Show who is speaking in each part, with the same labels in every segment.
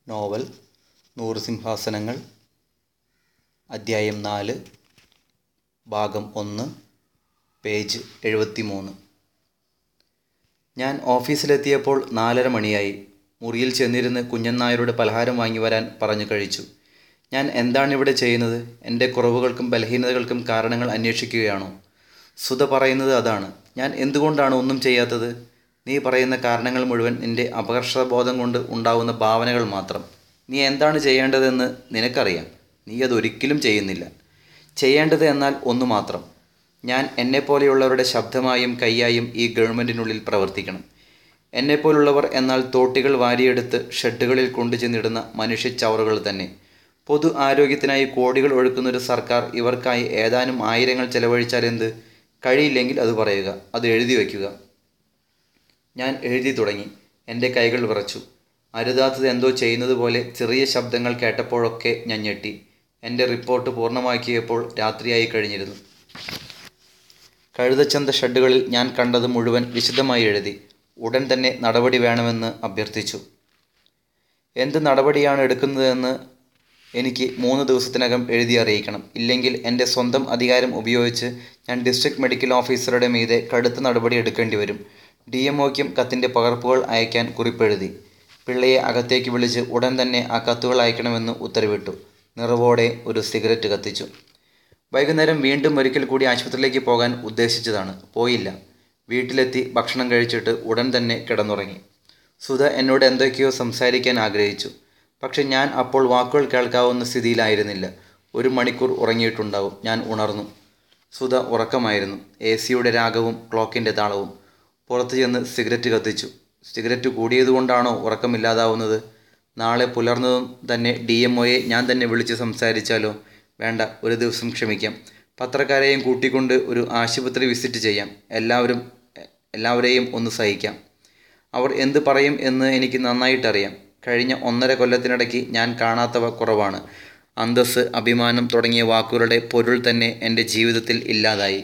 Speaker 1: novel നൂറ് സിംഹാസനങ്ങൾ അദ്ധ്യായം നാല് ഭാഗം ഒന്ന് പേജ് എഴുപത്തി മൂന്ന് ഞാൻ ഓഫീസിലെത്തിയപ്പോൾ നാലര മണിയായി മുറിയിൽ ചെന്നിരുന്ന് കുഞ്ഞൻ നായരുടെ പലഹാരം വാങ്ങി വരാൻ പറഞ്ഞു കഴിച്ചു ഞാൻ എന്താണ് ഇവിടെ ചെയ്യുന്നത് എൻ്റെ കുറവുകൾക്കും ബലഹീനതകൾക്കും കാരണങ്ങൾ അന്വേഷിക്കുകയാണോ സുധ പറയുന്നത് അതാണ് ഞാൻ എന്തുകൊണ്ടാണ് ഒന്നും ചെയ്യാത്തത് നീ പറയുന്ന കാരണങ്ങൾ മുഴുവൻ നിൻ്റെ അപകർഷബോധം കൊണ്ട് ഉണ്ടാവുന്ന ഭാവനകൾ മാത്രം നീ എന്താണ് ചെയ്യേണ്ടതെന്ന് നിനക്കറിയാം നീ അതൊരിക്കലും ചെയ്യുന്നില്ല ചെയ്യേണ്ടത് എന്നാൽ ഒന്നു മാത്രം ഞാൻ എന്നെപ്പോലെയുള്ളവരുടെ ശബ്ദമായും കൈയായും ഈ ഗവൺമെൻറ്റിനുള്ളിൽ പ്രവർത്തിക്കണം എന്നെപ്പോലുള്ളവർ എന്നാൽ തോട്ടികൾ വാരിയെടുത്ത് ഷെഡുകളിൽ കൊണ്ടു ചെന്നിടുന്ന മനുഷ്യച്ചവറുകൾ തന്നെ പൊതു ആരോഗ്യത്തിനായി കോടികൾ ഒഴുക്കുന്നൊരു സർക്കാർ ഇവർക്കായി ഏതാനും ആയിരങ്ങൾ ചെലവഴിച്ചാൽ എന്ത് കഴിയില്ലെങ്കിൽ അത് പറയുക അത് എഴുതി വയ്ക്കുക ഞാൻ എഴുതി തുടങ്ങി എൻ്റെ കൈകൾ വിറച്ചു അരുതാത്തത് എന്തോ ചെയ്യുന്നത് പോലെ ചെറിയ ശബ്ദങ്ങൾ കേട്ടപ്പോഴൊക്കെ ഞാൻ ഞെട്ടി എൻ്റെ റിപ്പോർട്ട് പൂർണ്ണമാക്കിയപ്പോൾ രാത്രിയായി കഴിഞ്ഞിരുന്നു കഴുതച്ചന്ത ഷെഡുകളിൽ ഞാൻ കണ്ടത് മുഴുവൻ വിശദമായി എഴുതി ഉടൻ തന്നെ നടപടി വേണമെന്ന് അഭ്യർത്ഥിച്ചു എന്ത് നടപടിയാണ് എടുക്കുന്നതെന്ന് എനിക്ക് മൂന്ന് ദിവസത്തിനകം എഴുതി അറിയിക്കണം ഇല്ലെങ്കിൽ എൻ്റെ സ്വന്തം അധികാരം ഉപയോഗിച്ച് ഞാൻ ഡിസ്ട്രിക്ട് മെഡിക്കൽ ഓഫീസറുടെ മീതെ കടുത്ത നടപടി എടുക്കേണ്ടി വരും ഡി എം ഒക്കും കത്തിൻ്റെ പകർപ്പുകൾ അയക്കാൻ കുറിപ്പെഴുതി പിള്ളയെ അകത്തേക്ക് വിളിച്ച് ഉടൻ തന്നെ ആ കത്തുകൾ അയക്കണമെന്ന് ഉത്തരവിട്ടു നിറവോടെ ഒരു സിഗരറ്റ് കത്തിച്ചു വൈകുന്നേരം വീണ്ടും ഒരിക്കൽ കൂടി ആശുപത്രിയിലേക്ക് പോകാൻ ഉദ്ദേശിച്ചതാണ് പോയില്ല വീട്ടിലെത്തി ഭക്ഷണം കഴിച്ചിട്ട് ഉടൻ തന്നെ കിടന്നുറങ്ങി സുധ എന്നോട് എന്തൊക്കെയോ സംസാരിക്കാൻ ആഗ്രഹിച്ചു പക്ഷെ ഞാൻ അപ്പോൾ വാക്കുകൾ കേൾക്കാവുന്ന സ്ഥിതിയിലായിരുന്നില്ല ഒരു മണിക്കൂർ ഉറങ്ങിയിട്ടുണ്ടാവും ഞാൻ ഉണർന്നു സുധ ഉറക്കമായിരുന്നു എ സിയുടെ രാഗവും ക്ലോക്കിൻ്റെ താളവും പുറത്തു ചെന്ന് സിഗരറ്റ് കത്തിച്ചു സിഗരറ്റ് കൂടിയതുകൊണ്ടാണോ ഉറക്കമില്ലാതാവുന്നത് നാളെ പുലർന്നതും തന്നെ ഡി എം ഒയെ ഞാൻ തന്നെ വിളിച്ച് സംസാരിച്ചാലോ വേണ്ട ഒരു ദിവസം ക്ഷമിക്കാം പത്രക്കാരെയും കൂട്ടിക്കൊണ്ട് ഒരു ആശുപത്രി വിസിറ്റ് ചെയ്യാം എല്ലാവരും എല്ലാവരെയും ഒന്ന് സഹിക്കാം അവർ എന്ത് പറയും എന്ന് എനിക്ക് നന്നായിട്ടറിയാം കഴിഞ്ഞ ഒന്നര കൊല്ലത്തിനിടയ്ക്ക് ഞാൻ കാണാത്തവ കുറവാണ് അന്തസ് അഭിമാനം തുടങ്ങിയ വാക്കുകളുടെ പൊരുൾ തന്നെ എൻ്റെ ജീവിതത്തിൽ ഇല്ലാതായി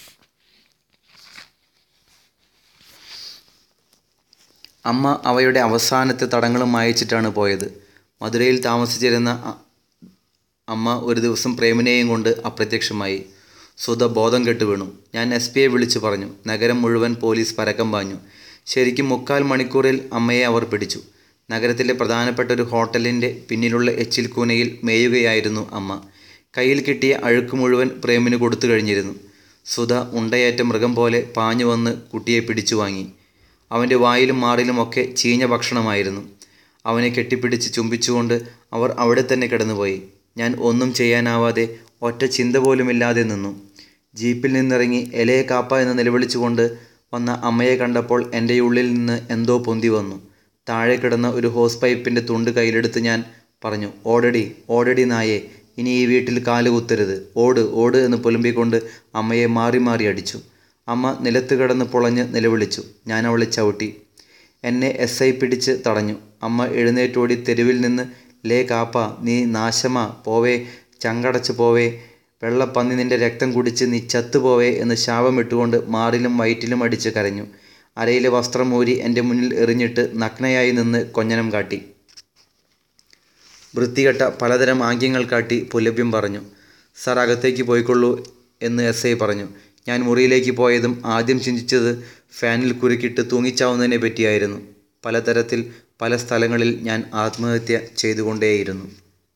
Speaker 1: അമ്മ അവയുടെ അവസാനത്തെ തടങ്ങളും അയച്ചിട്ടാണ് പോയത് മധുരയിൽ താമസിച്ചിരുന്ന അമ്മ ഒരു ദിവസം പ്രേമിനെയും കൊണ്ട് അപ്രത്യക്ഷമായി സുധ ബോധം കെട്ട് വീണു ഞാൻ എസ് പിയെ വിളിച്ചു പറഞ്ഞു നഗരം മുഴുവൻ പോലീസ് പരക്കം പാഞ്ഞു ശരിക്കും മുക്കാൽ മണിക്കൂറിൽ അമ്മയെ അവർ പിടിച്ചു നഗരത്തിലെ പ്രധാനപ്പെട്ട ഒരു ഹോട്ടലിൻ്റെ പിന്നിലുള്ള എച്ചിൽ കൂനയിൽ മേയുകയായിരുന്നു അമ്മ കയ്യിൽ കിട്ടിയ അഴുക്ക് മുഴുവൻ പ്രേമിന് കൊടുത്തു കഴിഞ്ഞിരുന്നു സുധ ഉണ്ടയേറ്റ മൃഗം പോലെ പാഞ്ഞു വന്ന് കുട്ടിയെ പിടിച്ചു വാങ്ങി അവൻ്റെ വായിലും മാറിലുമൊക്കെ ചീഞ്ഞ ഭക്ഷണമായിരുന്നു അവനെ കെട്ടിപ്പിടിച്ച് ചുംബിച്ചുകൊണ്ട് അവർ അവിടെ തന്നെ കിടന്നുപോയി ഞാൻ ഒന്നും ചെയ്യാനാവാതെ ഒറ്റ ചിന്ത പോലുമില്ലാതെ നിന്നു ജീപ്പിൽ നിന്നിറങ്ങി എലയെ കാപ്പ എന്ന് നിലവിളിച്ചുകൊണ്ട് വന്ന അമ്മയെ കണ്ടപ്പോൾ എൻ്റെ ഉള്ളിൽ നിന്ന് എന്തോ പൊന്തി വന്നു താഴെ കിടന്ന ഒരു ഹോസ് പൈപ്പിൻ്റെ തുണ്ട് കയ്യിലെടുത്ത് ഞാൻ പറഞ്ഞു ഓടടി ഓടടി നായെ ഇനി ഈ വീട്ടിൽ കാല് കുത്തരുത് ഓട് ഓട് എന്ന് പുലമ്പിക്കൊണ്ട് അമ്മയെ മാറി മാറി അടിച്ചു അമ്മ നിലത്ത് കിടന്ന് പൊളഞ്ഞ് നിലവിളിച്ചു ഞാൻ അവളെ ചവിട്ടി എന്നെ എസ് ഐ പിടിച്ച് തടഞ്ഞു അമ്മ എഴുന്നേറ്റോടി തെരുവിൽ നിന്ന് ലേ കാപ്പ നീ നാശമാ പോവേ ചങ്കടച്ച് പോവേ വെള്ളപ്പന്നി നിന്റെ രക്തം കുടിച്ച് നീ ചത്തുപോവേ എന്ന് ശാപമിട്ടുകൊണ്ട് മാറിലും വയറ്റിലും അടിച്ച് കരഞ്ഞു അരയിലെ വസ്ത്രം ഊരി എൻ്റെ മുന്നിൽ എറിഞ്ഞിട്ട് നഗ്നയായി നിന്ന് കൊഞ്ഞനം കാട്ടി വൃത്തികെട്ട പലതരം ആംഗ്യങ്ങൾ കാട്ടി പുലഭ്യം പറഞ്ഞു സാർ അകത്തേക്ക് പോയിക്കൊള്ളൂ എന്ന് എസ് ഐ പറഞ്ഞു ഞാൻ മുറിയിലേക്ക് പോയതും ആദ്യം ചിന്തിച്ചത് ഫാനിൽ കുരുക്കിട്ട് തൂങ്ങിച്ചാവുന്നതിനെ പറ്റിയായിരുന്നു പലതരത്തിൽ പല സ്ഥലങ്ങളിൽ ഞാൻ ആത്മഹത്യ ചെയ്തുകൊണ്ടേയിരുന്നു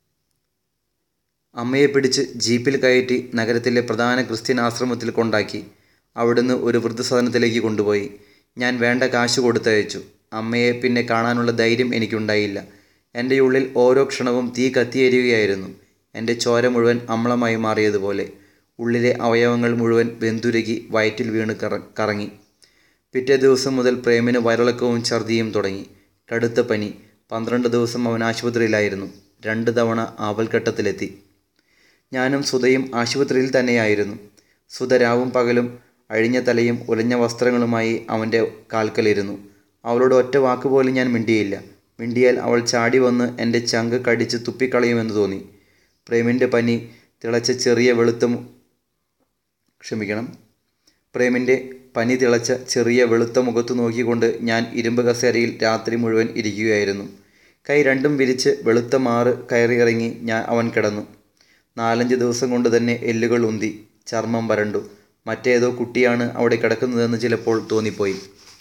Speaker 1: അമ്മയെ പിടിച്ച് ജീപ്പിൽ കയറ്റി നഗരത്തിലെ പ്രധാന ക്രിസ്ത്യൻ ആശ്രമത്തിൽ കൊണ്ടാക്കി അവിടുന്ന് ഒരു വൃദ്ധസദനത്തിലേക്ക് കൊണ്ടുപോയി ഞാൻ വേണ്ട കാശ് കൊടുത്തയച്ചു അമ്മയെ പിന്നെ കാണാനുള്ള ധൈര്യം എനിക്കുണ്ടായില്ല എൻ്റെ ഉള്ളിൽ ഓരോ ക്ഷണവും തീ കത്തിയെരിയുകയായിരുന്നു എൻ്റെ ചോര മുഴുവൻ അമ്ലമായി മാറിയതുപോലെ ഉള്ളിലെ അവയവങ്ങൾ മുഴുവൻ വെന്തുരുകി വയറ്റിൽ വീണ് കറ കറങ്ങി പിറ്റേ ദിവസം മുതൽ പ്രേമിന് വയറിളക്കവും ഛർദിയും തുടങ്ങി കടുത്ത പനി പന്ത്രണ്ട് ദിവസം അവൻ ആശുപത്രിയിലായിരുന്നു രണ്ട് തവണ ആവൽഘട്ടത്തിലെത്തി ഞാനും സുധയും ആശുപത്രിയിൽ തന്നെയായിരുന്നു സുധ രാവും പകലും അഴിഞ്ഞ തലയും ഉലഞ്ഞ വസ്ത്രങ്ങളുമായി അവൻ്റെ കാൽക്കലിരുന്നു അവളോട് ഒറ്റ വാക്ക് പോലും ഞാൻ മിണ്ടിയില്ല മിണ്ടിയാൽ അവൾ ചാടി വന്ന് എൻ്റെ ചങ്ക് കടിച്ച് തുപ്പിക്കളയുമെന്ന് തോന്നി പ്രേമിൻ്റെ പനി തിളച്ച ചെറിയ വെളുത്ത ക്ഷമിക്കണം പ്രേമിൻ്റെ പനി തിളച്ച ചെറിയ വെളുത്ത മുഖത്ത് നോക്കിക്കൊണ്ട് ഞാൻ ഇരുമ്പ് കസേരയിൽ രാത്രി മുഴുവൻ ഇരിക്കുകയായിരുന്നു കൈ രണ്ടും വിരിച്ച് വെളുത്ത മാറ് കയറിയിറങ്ങി ഞാൻ അവൻ കിടന്നു നാലഞ്ച് ദിവസം കൊണ്ട് തന്നെ എല്ലുകൾ ഉന്തി ചർമ്മം വരണ്ടു മറ്റേതോ കുട്ടിയാണ് അവിടെ കിടക്കുന്നതെന്ന് ചിലപ്പോൾ തോന്നിപ്പോയി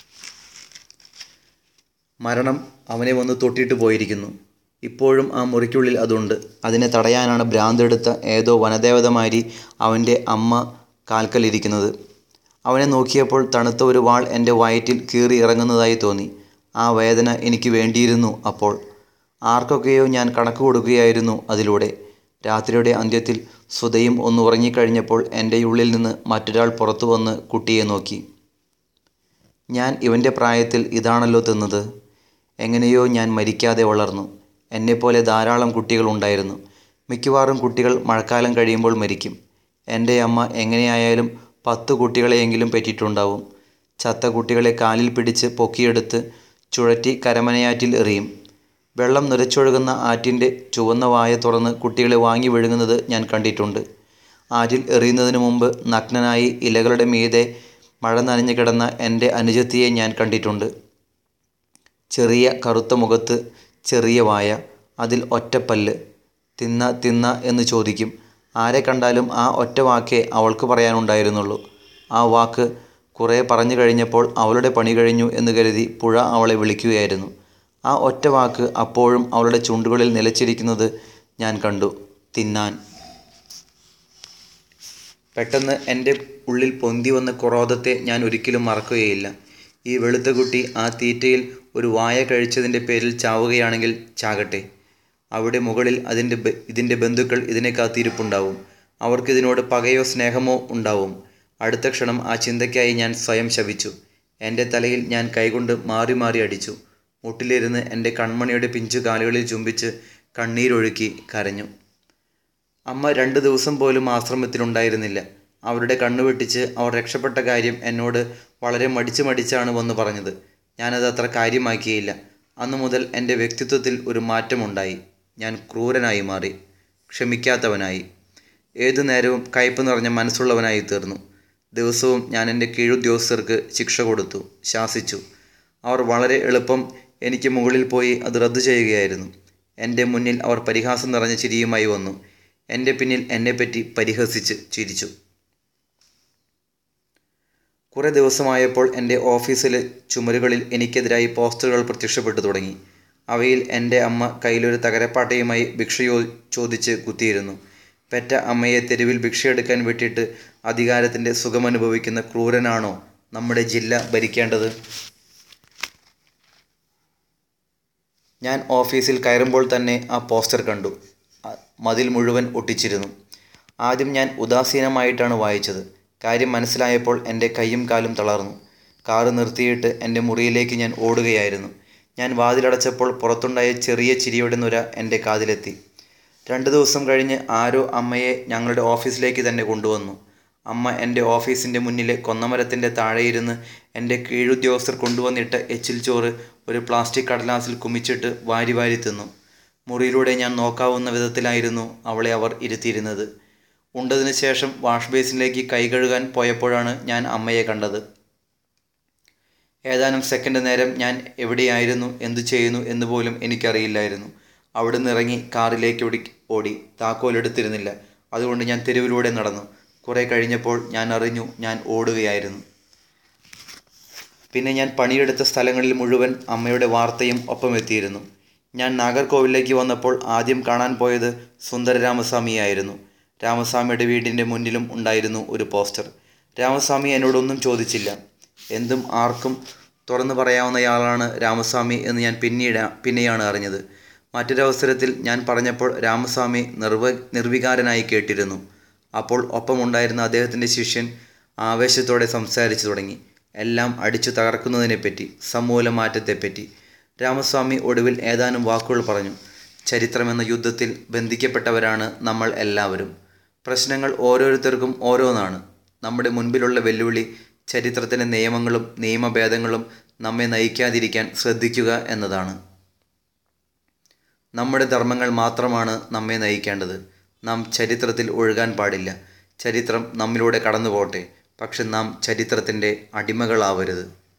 Speaker 1: മരണം അവനെ വന്ന് തൊട്ടിട്ട് പോയിരിക്കുന്നു ഇപ്പോഴും ആ മുറിക്കുള്ളിൽ അതുണ്ട് അതിനെ തടയാനാണ് ഭ്രാന്തെടുത്ത ഏതോ വനദേവതമാരി അവൻ്റെ അമ്മ കാൽക്കലിരിക്കുന്നത് അവനെ നോക്കിയപ്പോൾ തണുത്ത ഒരു വാൾ എൻ്റെ വയറ്റിൽ കീറി ഇറങ്ങുന്നതായി തോന്നി ആ വേദന എനിക്ക് വേണ്ടിയിരുന്നു അപ്പോൾ ആർക്കൊക്കെയോ ഞാൻ കണക്ക് കൊടുക്കുകയായിരുന്നു അതിലൂടെ രാത്രിയുടെ അന്ത്യത്തിൽ സുധയും ഒന്ന് ഉറങ്ങിക്കഴിഞ്ഞപ്പോൾ എൻ്റെ ഉള്ളിൽ നിന്ന് മറ്റൊരാൾ പുറത്തു വന്ന് കുട്ടിയെ നോക്കി ഞാൻ ഇവൻ്റെ പ്രായത്തിൽ ഇതാണല്ലോ തിന്നത് എങ്ങനെയോ ഞാൻ മരിക്കാതെ വളർന്നു എന്നെപ്പോലെ ധാരാളം കുട്ടികൾ ഉണ്ടായിരുന്നു മിക്കവാറും കുട്ടികൾ മഴക്കാലം കഴിയുമ്പോൾ മരിക്കും എൻ്റെ അമ്മ എങ്ങനെയായാലും പത്ത് കുട്ടികളെയെങ്കിലും പെറ്റിട്ടുണ്ടാവും ചത്ത കുട്ടികളെ കാലിൽ പിടിച്ച് പൊക്കിയെടുത്ത് ചുഴറ്റി കരമനയാറ്റിൽ എറിയും വെള്ളം നിറച്ചൊഴുകുന്ന ആറ്റിൻ്റെ ചുവന്ന വായ തുറന്ന് കുട്ടികളെ വാങ്ങി വിഴുങ്ങുന്നത് ഞാൻ കണ്ടിട്ടുണ്ട് ആറ്റിൽ എറിയുന്നതിന് മുമ്പ് നഗ്നനായി ഇലകളുടെ മീതെ മഴ നനഞ്ഞു കിടന്ന എൻ്റെ അനുജത്തിയെ ഞാൻ കണ്ടിട്ടുണ്ട് ചെറിയ കറുത്ത മുഖത്ത് ചെറിയ വായ അതിൽ ഒറ്റപ്പല്ല് തിന്ന തിന്ന എന്ന് ചോദിക്കും ആരെ കണ്ടാലും ആ ഒറ്റ വാക്കേ അവൾക്ക് പറയാനുണ്ടായിരുന്നുള്ളൂ ആ വാക്ക് കുറേ പറഞ്ഞു കഴിഞ്ഞപ്പോൾ അവളുടെ പണി കഴിഞ്ഞു എന്ന് കരുതി പുഴ അവളെ വിളിക്കുകയായിരുന്നു ആ ഒറ്റ വാക്ക് അപ്പോഴും അവളുടെ ചുണ്ടുകളിൽ നിലച്ചിരിക്കുന്നത് ഞാൻ കണ്ടു തിന്നാൻ പെട്ടെന്ന് എൻ്റെ ഉള്ളിൽ പൊന്തി വന്ന ക്രോധത്തെ ഞാൻ ഒരിക്കലും മറക്കുകയില്ല ഈ വെളുത്ത കുട്ടി ആ തീറ്റയിൽ ഒരു വായ കഴിച്ചതിൻ്റെ പേരിൽ ചാവുകയാണെങ്കിൽ ചാകട്ടെ അവിടെ മുകളിൽ അതിൻ്റെ ബ- ഇതിൻ്റെ ബന്ധുക്കൾ ഇതിനെ കാത്തിരിപ്പുണ്ടാവും അവർക്കിതിനോട് പകയോ സ്നേഹമോ ഉണ്ടാവും അടുത്ത ക്ഷണം ആ ചിന്തയ്ക്കായി ഞാൻ സ്വയം ശപിച്ചു എൻ്റെ തലയിൽ ഞാൻ കൈകൊണ്ട് മാറി മാറി അടിച്ചു മുട്ടിലിരുന്ന് എൻ്റെ കൺമണിയുടെ പിഞ്ചു കാലുകളിൽ ചുംബിച്ച് കണ്ണീരൊഴുക്കി കരഞ്ഞു അമ്മ രണ്ട് ദിവസം പോലും ആശ്രമത്തിലുണ്ടായിരുന്നില്ല അവരുടെ കണ്ണു വെട്ടിച്ച് അവർ രക്ഷപ്പെട്ട കാര്യം എന്നോട് വളരെ മടിച്ച് മടിച്ചാണ് വന്ന് പറഞ്ഞത് ഞാനത് അത്ര കാര്യമാക്കിയില്ല അന്നു മുതൽ എൻ്റെ വ്യക്തിത്വത്തിൽ ഒരു മാറ്റമുണ്ടായി ഞാൻ ക്രൂരനായി മാറി ക്ഷമിക്കാത്തവനായി ഏതു നേരവും കയ്പ് നിറഞ്ഞ മനസ്സുള്ളവനായി തീർന്നു ദിവസവും ഞാൻ എൻ്റെ കീഴുദ്യോഗസ്ഥർക്ക് ശിക്ഷ കൊടുത്തു ശാസിച്ചു അവർ വളരെ എളുപ്പം എനിക്ക് മുകളിൽ പോയി അത് റദ്ദു ചെയ്യുകയായിരുന്നു എൻ്റെ മുന്നിൽ അവർ പരിഹാസം നിറഞ്ഞ ചിരിയുമായി വന്നു എൻ്റെ പിന്നിൽ എന്നെപ്പറ്റി പരിഹസിച്ച് ചിരിച്ചു കുറേ ദിവസമായപ്പോൾ എൻ്റെ ഓഫീസിലെ ചുമരുകളിൽ എനിക്കെതിരായി പോസ്റ്ററുകൾ പ്രത്യക്ഷപ്പെട്ടു തുടങ്ങി അവയിൽ എൻ്റെ അമ്മ കയ്യിലൊരു തകരപ്പാട്ടയുമായി ഭിക്ഷ ചോ- ചോദിച്ച് കുത്തിയിരുന്നു പെറ്റ അമ്മയെ തെരുവിൽ ഭിക്ഷയെടുക്കാൻ വിട്ടിട്ട് അധികാരത്തിൻ്റെ സുഖമനുഭവിക്കുന്ന ക്രൂരനാണോ നമ്മുടെ ജില്ല ഭരിക്കേണ്ടത് ഞാൻ ഓഫീസിൽ കയറുമ്പോൾ തന്നെ ആ പോസ്റ്റർ കണ്ടു അ- മതിൽ മുഴുവൻ ഒട്ടിച്ചിരുന്നു ആദ്യം ഞാൻ ഉദാസീനമായിട്ടാണ് വായിച്ചത് കാര്യം മനസ്സിലായപ്പോൾ എൻ്റെ കൈയും കാലും തളർന്നു കാറ് നിർത്തിയിട്ട് എൻ്റെ മുറിയിലേക്ക് ഞാൻ ഓടുകയായിരുന്നു ഞാൻ വാതിലടച്ചപ്പോൾ പുറത്തുണ്ടായ ചെറിയ ചിരിയുടെ നുര എൻ്റെ കാതിലെത്തി രണ്ട് ദിവസം കഴിഞ്ഞ് ആരോ അമ്മയെ ഞങ്ങളുടെ ഓഫീസിലേക്ക് തന്നെ കൊണ്ടുവന്നു അമ്മ എൻ്റെ ഓഫീസിൻ്റെ മുന്നിലെ കൊന്നമരത്തിൻ്റെ താഴെയിരുന്ന് എൻ്റെ കീഴുദ്യോഗസ്ഥർ കൊണ്ടുവന്നിട്ട എച്ചിൽ ചോറ് ഒരു പ്ലാസ്റ്റിക് കടലാസിൽ കുമിച്ചിട്ട് വാരി വാരി തിന്നു മുറിയിലൂടെ ഞാൻ നോക്കാവുന്ന വിധത്തിലായിരുന്നു അവളെ അവർ ഇരുത്തിയിരുന്നത് ഉണ്ടതിന് ശേഷം വാഷ് ബേസിനിലേക്ക് കൈ കഴുകാൻ പോയപ്പോഴാണ് ഞാൻ അമ്മയെ കണ്ടത് ഏതാനും സെക്കൻഡ് നേരം ഞാൻ എവിടെയായിരുന്നു എന്തു ചെയ്യുന്നു എന്ന് പോലും എനിക്കറിയില്ലായിരുന്നു അവിടുന്ന് ഇറങ്ങി കാറിലേക്ക് ഓടി ഓടി താക്കോലെടുത്തിരുന്നില്ല അതുകൊണ്ട് ഞാൻ തെരുവിലൂടെ നടന്നു കുറേ കഴിഞ്ഞപ്പോൾ ഞാൻ അറിഞ്ഞു ഞാൻ ഓടുകയായിരുന്നു പിന്നെ ഞാൻ പണിയെടുത്ത സ്ഥലങ്ങളിൽ മുഴുവൻ അമ്മയുടെ വാർത്തയും ഒപ്പം എത്തിയിരുന്നു ഞാൻ നാഗർകോവിലേക്ക് വന്നപ്പോൾ ആദ്യം കാണാൻ പോയത് സുന്ദര രാമസ്വാമിയായിരുന്നു രാമസ്വാമിയുടെ വീടിൻ്റെ മുന്നിലും ഉണ്ടായിരുന്നു ഒരു പോസ്റ്റർ രാമസ്വാമി എന്നോടൊന്നും ചോദിച്ചില്ല എന്തും ആർക്കും തുറന്നു പറയാവുന്നയാളാണ് രാമസ്വാമി എന്ന് ഞാൻ പിന്നീട് പിന്നെയാണ് അറിഞ്ഞത് മറ്റൊരവസരത്തിൽ ഞാൻ പറഞ്ഞപ്പോൾ രാമസ്വാമി നിർവ നിർവികാരനായി കേട്ടിരുന്നു അപ്പോൾ ഒപ്പമുണ്ടായിരുന്ന അദ്ദേഹത്തിൻ്റെ ശിഷ്യൻ ആവേശത്തോടെ സംസാരിച്ചു തുടങ്ങി എല്ലാം അടിച്ചു തകർക്കുന്നതിനെപ്പറ്റി സമൂല മാറ്റത്തെപ്പറ്റി രാമസ്വാമി ഒടുവിൽ ഏതാനും വാക്കുകൾ പറഞ്ഞു ചരിത്രമെന്ന യുദ്ധത്തിൽ ബന്ധിക്കപ്പെട്ടവരാണ് നമ്മൾ എല്ലാവരും പ്രശ്നങ്ങൾ ഓരോരുത്തർക്കും ഓരോന്നാണ് നമ്മുടെ മുൻപിലുള്ള വെല്ലുവിളി ചരിത്രത്തിൻ്റെ നിയമങ്ങളും നിയമഭേദങ്ങളും നമ്മെ നയിക്കാതിരിക്കാൻ ശ്രദ്ധിക്കുക എന്നതാണ് നമ്മുടെ ധർമ്മങ്ങൾ മാത്രമാണ് നമ്മെ നയിക്കേണ്ടത് നാം ചരിത്രത്തിൽ ഒഴുകാൻ പാടില്ല ചരിത്രം നമ്മിലൂടെ കടന്നു പോട്ടെ പക്ഷെ നാം ചരിത്രത്തിൻ്റെ അടിമകളാവരുത്